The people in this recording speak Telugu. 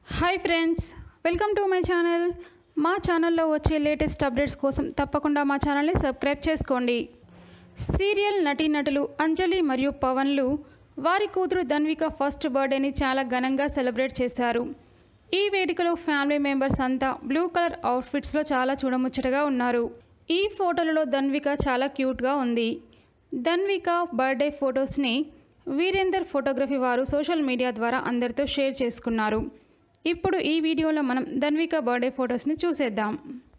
hi friends welcome to my channel మా ఛానల్లో వచ్చే లేటెస్ట్ అప్డేట్స్ కోసం తప్పకుండా మా ఛానల్ని సబ్స్క్రైబ్ చేసుకోండి సీరియల్ నటీనటులు అంజలి మరియు పవన్లు వారి కూతురు ధన్విక ఫస్ట్ బర్త్డేని చాలా ఘనంగా సెలబ్రేట్ చేశారు ఈ వేడుకలో ఫ్యామిలీ మెంబర్స్ అంతా బ్లూ కలర్ అవుట్ఫిట్స్లో చాలా చూడముచ్చటగా ఉన్నారు ఈ ఫోటోలలో ధన్విక చాలా క్యూట్గా ఉంది ధన్విక బర్త్డే ఫొటోస్ని వీరేందర్ ఫోటోగ్రఫీ వారు సోషల్ మీడియా ద్వారా అందరితో షేర్ చేసుకున్నారు ఇప్పుడు ఈ వీడియోలో మనం ధన్విక బర్త్డే ఫొటోస్ని చూసేద్దాం